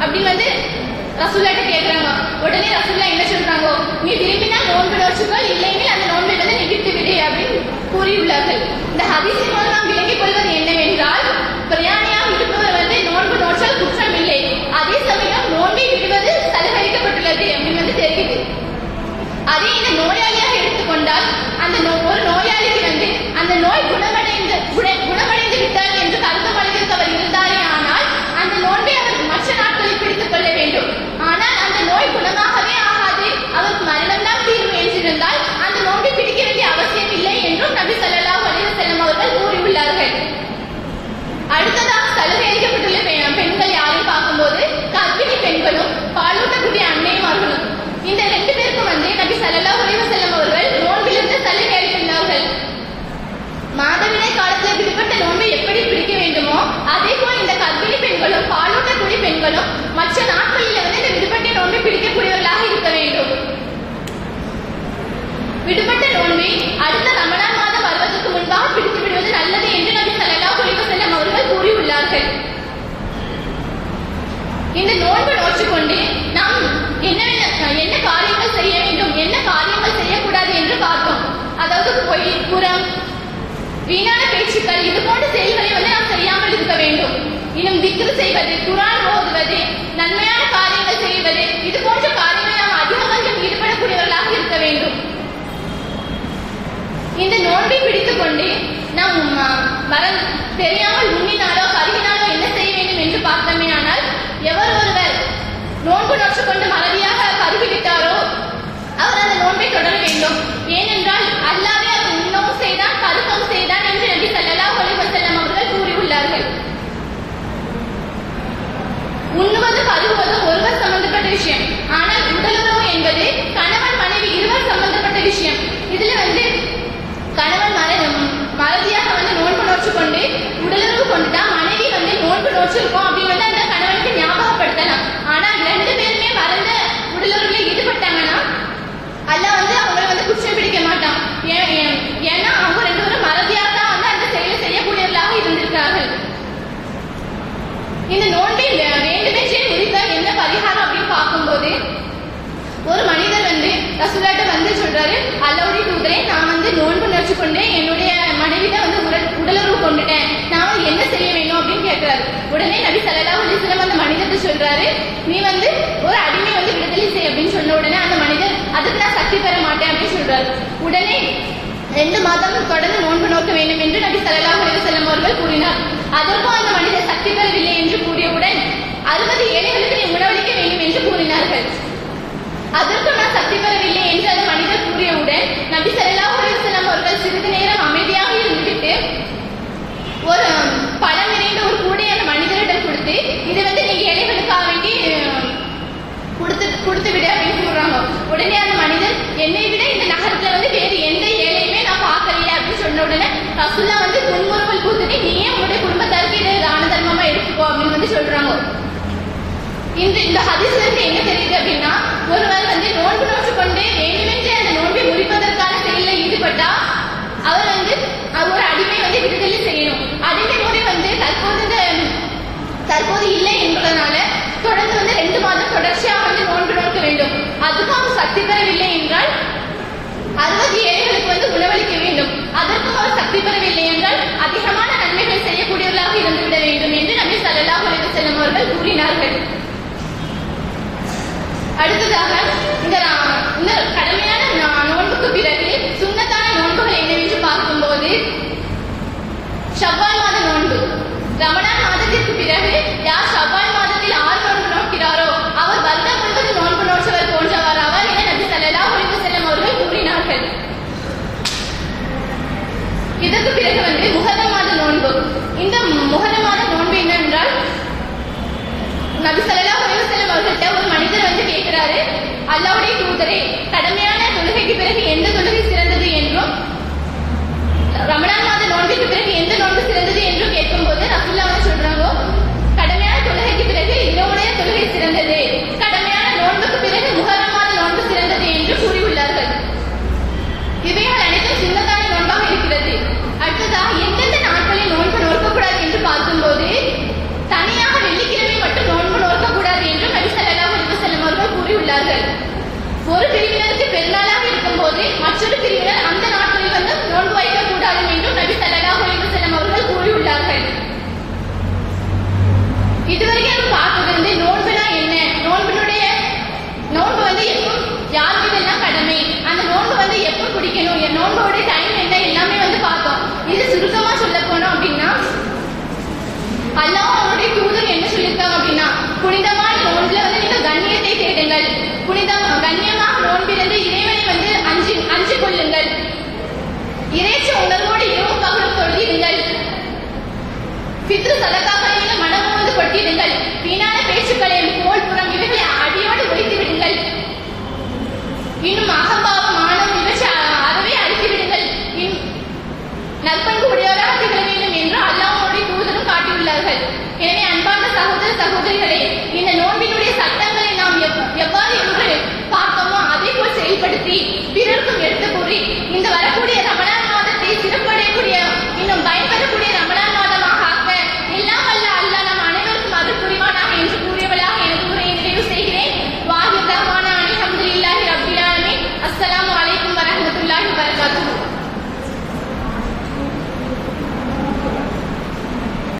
அப்படின்னு வந்து ரசூல்லாட்ட கேட்குறாங்க உடனே ரசூல்லா என்ன சொல்றாங்க நீ விரும்பினா நோன்பு நோச்சுக்கள் இல்லைன்னு அந்த நோன்பை வந்து நீ விட்டு விடு அப்படின்னு கூறியுள்ளார்கள் இந்த ஹதீஸின் மூலம் நாம் விளங்கிக் கொள்வது என்னவென்றால் பிரயாணியாக இருப்பவர் வந்து நோன்பு நோற்றால் குற்றம் இல்லை அதே சமயம் நோன்பை விடுவது சலுகரிக்கப்பட்டுள்ளது அப்படின்னு வந்து தெரியுது அதே இந்த நோயாளியாக எடுத்துக்கொண்டால் அந்த நோ- ஒரு நோயாளிக்கு வந்து அந்த நோய் குணமடைந்து குண- குணமடைந்து விட்டார் என்று கருத்து அளிக்க அவர் இருந்தாரே ஆனால் அந்த நோன்பை அவர் மற்ற நாட்களில் பிடித்துக் கொள்ள வேண்டும் ஆனால் அந்த நோய் குணமாகவே ஆகாது அவருக்கு மரணம்தான் தீர்வு என்றிருந்தால் அந்த நோன்பை பிடிக்க வேண்டிய அவசியம் இல்லை என்றும் நபி ஸல்லல்லாஹு அலைஹி வஸல்லம் அவர்கள் கூறியுள்ளார்கள் அடுத்ததாக சலுகை அளிக்கப்பட்டுள்ள பெ- பெண்கள் யாரையும் பார்க்கும்போது கர்ப்பிணி பெண்களும் பாலூட்டக்கூடிய அன்னைமார்களும் இந்த ரெண்டு பேருக்கும் வந்து நபி ஸல்லல்லாஹு அலைஹி வஸல்லம் அவர்கள் நோன்பிலிருந்து சலுகை அளித்துள்ளார்கள் மாதவிடாய் காலத்துல விடுபட்ட நோன்பை எப்படி பிடிக்க வேண்டுமோ அதே போல் இந்த கர்ப்பிணி பெண்களும் பாலூட்டக்கூடிய பெண்களும் மற்ற நாட்களில் வந்து இந்த விடுபட்ட நோன்பை பிடிக்கக்கூடியவர்களாக இருக்க வேண்டும் விடுபட்ட நோன்பை அடுத்த ரமணான் மாதம் வருவதற்கு முன்பாக பிடித்து விடுவது நல்லது என்று நபி ஸல்லல்லாஹு அலைஹி வஸல்லம் அவர்கள் கூறியுள்ளார்கள் இந்த நோன்பு நோற்றுக்கொண்டு நாம் என்னென்ன என்ன காரியங்கள் செய்ய வேண்டும் என்ன காரியங்கள் செய்யக்கூடாது என்று பார்த்தோம் அதாவது பொய் புறம் வீணான பேச்சுக்கள் இது போன்ற செயல்களை வந்து நாம் செய்யாமல் இருக்க வேண்டும் இன்னும் திக்ரு செய்வது குரான் ஓதுவது நன்மையான காரியங்கள் செய்வது இது போன்ற காரியங்களில் நாம் அதிகமாக ஈடுபடக்கூடியவர்களாக இருக்க வேண்டும் இந்த நோன்பை பிடித்துக் கொண்டு நாம் ம- மறந் தெரியாமல் உண்ணினாலோ கருகினாலோ என்ன செய்ய வேண்டும் என்று பார்த்தோமே ஆனால் எவர் ஒருவர் நோன்பு நோற்று கொண்டு மறதியாக கருகிவிட்டாரோ அவர் அந்த நோன்பை தொடர வேண்டும் ஏனென்றால் அல்லாவே அது உண்ணவும் செய்தான் கருக்கவும் செய்தான் என்று நபி ஸல்லல்லாஹு அலைஹி வஸல்லம் அவர்கள் கூறியுள்ளார்கள் உண்ணுவது பருகுவது ஒருவர் சம்பந்தப்பட்ட விஷயம் ஆனால் உடலுறவு என்பது கணவன் மனைவி இருவர் சம்பந்தப்பட்ட விஷயம் இதுல வந்து கணவன் மர மறதியாக வந்து நோன்பு நோற்று கொண்டு உடலுறவு கொண்டுட்டா மனைவி வந்து நோன்பு நோற்றிருக்கோம் அப்படின்னு வந்து அந்த கணவனுக்கு ஞாபகப்படுத்தலாம் ஆனா ரெண்டு பேருமே மறந்த உடலுறவுல ஈடுபட்டாங்கன்னா அல்லாஹ் வந்து அவங்களை வந்து குற்றம் பிடிக்க மாட்டான் ஏன் ஏன்- ஏன்னா அவங்க ரெண்டு பேரும் மறதியாக தான் வந்து அந்த செயலை செய்யக்கூடியவர்களாக இருந்திருக்கிறார்கள் இந்த நோன்பை வே- வேண்டுமென்றே முறித்தால் என்ன பரிகாரம் அப்படின்னு பார்க்கும்போது ஒரு மனிதர் வந்து ரசூலாட்ட வந்து சொல்றாரு அல்லாவுடைய தூதரே நான் வந்து நோன்பு நடிச்சு கொண்டு என்னுடைய மனைவிட வந்து உடல் உடலுறவு கொண்டுட்டேன் நான் வந்து என்ன செய்ய வேணும் அப்படின்னு கேட்கிறாரு உடனே நபி ஸல்லல்லாஹு அலைஹி வஸல்லம் அந்த மனிதர்கிட்ட சொல்றாரு நீ வந்து ஒரு அடிமை வந்து விடுதலை செய் அப்படின்னு சொன்ன உடனே அந்த மனிதர் அதுக்கு நான் சக்தி பெற மாட்டேன் அப்படின்னு சொல்றாரு உடனே ரெண்டு மாதம் தொடர்ந்து நோன்பு நோக்க வேண்டும் என்று நபி ஸல்லல்லாஹு அலைஹி வஸல்லம் அவர்கள் கூறினார் அதற்கும் அந்த மனிதர் சக்தி பெறவில்லை என்று கூறியவுடன் அறுபது ஏழைகளுக்கு நீ உணவளிக்க வேண்டும் என்று கூறினார்கள் அதற்கும் நான் சக்தி பெறவில்லை என்று அந்த மனிதர் கூறியவுடன் நபி ஸல்லல்லாஹு அலைஹி வஸல்லம் அவர்கள் சிறிது நேரம் அமைதியாக இருந்துவிட்டு ஒரு பழம் நிறைந்த ஒரு கூடை அந்த மனிதரிடம் கொடுத்து இது வந்து நீ ஏழைகளுக்காக வேண்டி அஹ், கொடுத்து கொடுத்து விடு அப்படின்னு சொல்றாங்க உடனே அந்த மனிதர் என்னை விட இந்த நகரத்துல வந்து வேறு எந்த ஏழையுமே நான் பார்க்கலையே அப்படின்னு சொன்ன உடனே ரசுல்லா வந்து துன்முறுவல் கூத்துட்டு நீயே உங்களுடைய குடும்பத்தாருக்கு இதை தான தர்மமா எடுத்துக்கோ அப்படின்னு வந்து சொல்றாங்க இந்த இந்த ஹதீஸ்ல இருந்து என்ன தெரியுது அப்படின்னா ஒருவர் வந்து நோன்பு நோற்று கொண்டு வேண்டுமென்றே அந்த நோன்பை முறிப்பதற்கான செயலில் ஈடுபட்டா அவர் வந்து அவர் ஒரு அடிமை வந்து விடுதலை செய்யணும் அடிமை முறை வந்து தற்போது இந்த தற்போது இல்லை என்பதனால தொடர்ந்து வந்து ரெண்டு மாதம் தொடர்ச்சியாக வந்து நோன்பு நோக்க வேண்டும் அதுக்கும் அவர் சக்தி பெறவில்லை என்றால் அறுபது ஏழைகளுக்கு வந்து உணவளிக்க வேண்டும் அதற்கும் அவர் சக்தி பெறவில்லை என்றால் அதிகமான நன்மைகள் செய்யக்கூடியவர்களாக இருந்துவிட வேண்டும் என்று நபி ஸல்லல்லாஹு அலைஹி வஸல்லம் அவர்கள் கூறினார்கள் அடுத்ததாக இந்த ரா- இந்த கடமையான நா- நோன்புக்கு பிறகு சுன்னத்தான நோன்புகள் என்னவென்று பார்க்கும்போது ஷவ்வால் மாத நோன்பு ரமணான் மாதத்திற்கு பிறகு யார் ஷவ்வால் மாதத்தில் ஆறு நோன்பு நோக்கிறாரோ அவர் வருடம் முழுவதும் நோன்பு நோற்றவர் போன்றவர் அவர் என நபி ஸல்லல்லாஹு அலைஹி வஸல்லம் அவர்கள் கூறினார்கள் இதற்கு பிறகு வந்து முஹர்ரம் மாத நோன்பு இந்த முஹர்ரம் மாத நோன்பு என்னவென்றால் நபி ஸல்லல்லாஹு அலைஹி வஸல்லம் அவர்கள்ட்ட ஒரு மனிதர் வந்து கேட்கிறாரு அல்லாஹ்வுடைய தூதரே கடமையான தொழுகைக்கு பிறகு எந்த தொழுகை சிறந்தது என்றும் ரமணான் மாத நோன்பிற்கு பிறகு எந்த நோன்பு சிறந்தது என்றும் கேட்கும்போது ரசூல்லா வந்து சொல்றாங்க கடமையான தொழுகைக்கு பிறகு இரவுடைய தொழுகை சிறந்தது கடமையான நோன்புக்கு பிறகு முஹர்ரம் மாத நோன்பு சிறந்தது என்று கூறியுள்ளார்கள் இவைகள் அனைத்தும் சின்னதான நோன்பாக இருக்கிறது அடுத்ததாக எந்தெந்த நாட்களில் நோன்பு நோக்கக்கூடாது என்று பார்க்கும்போது தனியாக வெள்ளிக்கிழமை மட்டும் நோன்பு நோக்கக்கூடாது என்று கூறி இந்த வரக்கூடிய